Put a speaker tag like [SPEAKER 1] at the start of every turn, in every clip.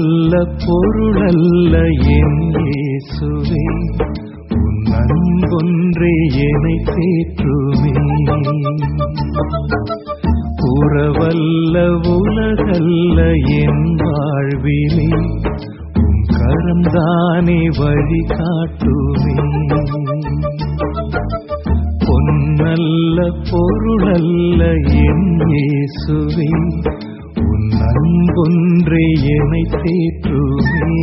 [SPEAKER 1] புறவல்ல பொருளல்ல என் இயேசுவே உன் அன்பொன்றே என்னை தேற்றுமே புறவல்ல உலகல்ல என் வாழ்விலே உன் கரம்தானே வழி காட்டுமே பொன்னல்ல பொருளல்ல என் இயேசுவே உன் அன்பொன்றே என்னை தேற்றுமே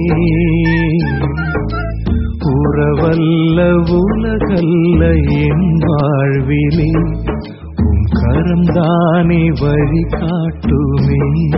[SPEAKER 1] உறவல்ல உலகல்ல என் வாழ்விலே உன் கரம்தானே வழி காட்டுமே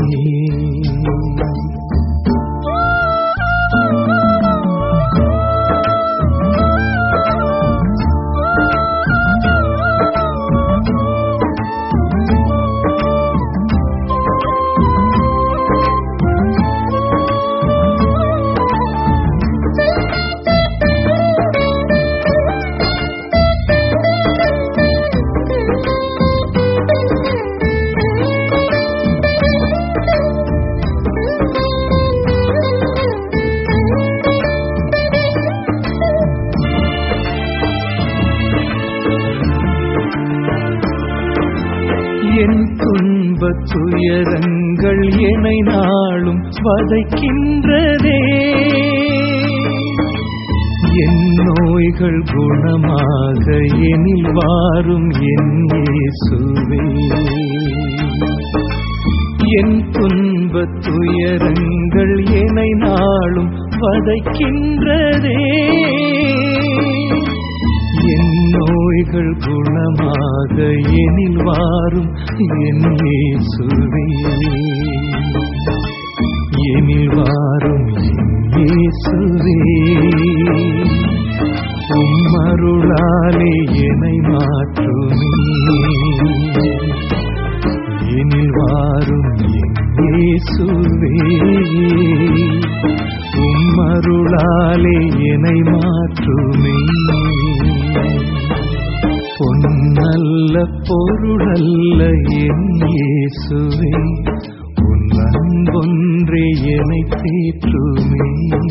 [SPEAKER 1] என் துன்பத் துயரங்கள் என்னை நாளும் வதைக்கின்றதே என் நோய்கள் குணமாக எனில் வாரும் என் இயேசுவே என் துன்பத் துயரங்கள் என்னை நாளும் வதைக்கின்றதே என் நோய்கள் குணமாக எனில் வாரும் என் இயேசுவே எனில் வாரும் என் இயேசுவே உம்மருளாலே என்னை மாற்றுமே எனில் வாரும் என் இயேசுவே உம்மருளாலே என்னை மாற்றுமே பொன்னல்ல பொருளல்ல என் இயேசுவே உன் அன்பொன்றே என்னை தேற்றுமே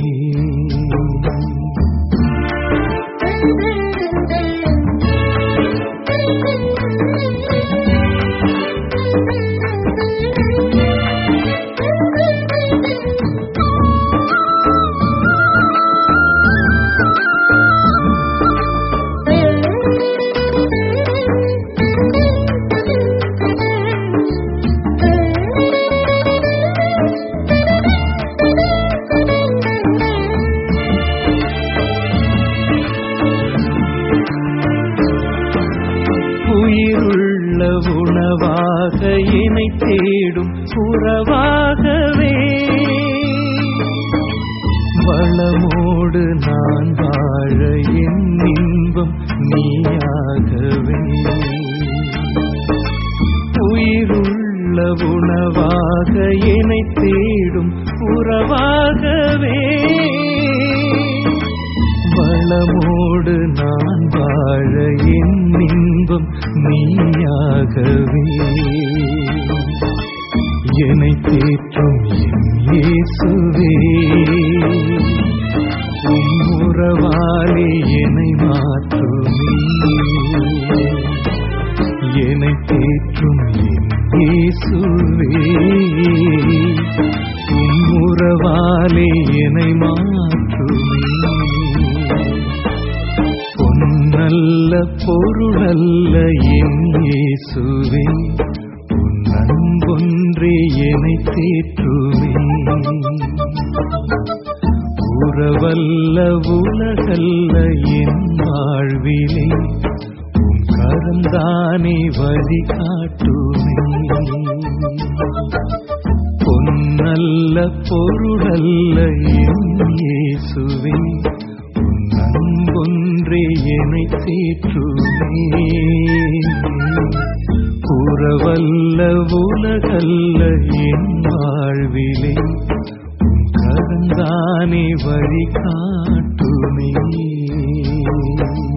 [SPEAKER 1] உயிருள்ள உணவாக என்னை தேடும் உறவாகவே வளமோடு நான் வாழ என் இன்பம் நீயாகவே உயிருள்ள உணவாக என்னை தேடும் உறவாகவே வளமோடு நான் வாழ என் இன்பம் நீயாகவே என்னை தேற்றும் என் இயேசுவே உம் உறவாலே என்னை மாற்றுமே என்னை தேற்றும் என் இயேசுவே உம் உறவாலே என்னை மாற்றுமே பொன்னல்ல பொருளல்ல என் இயேசுவே உன் அன்பொன்றே என்னை தேற்றுமே உறவல்ல உலகல்ல என் வாழ்விலே உன் கரந்தானே வழி காட்டுமே பொன்னல்ல பொருளல்ல என் இயேசுவே உன் அன்பொன்றே என்னை தேற்றுமே புறவல்ல உலகல்ல என் வாழ்விலே உன் கரந்தானே வழி காட்டுமே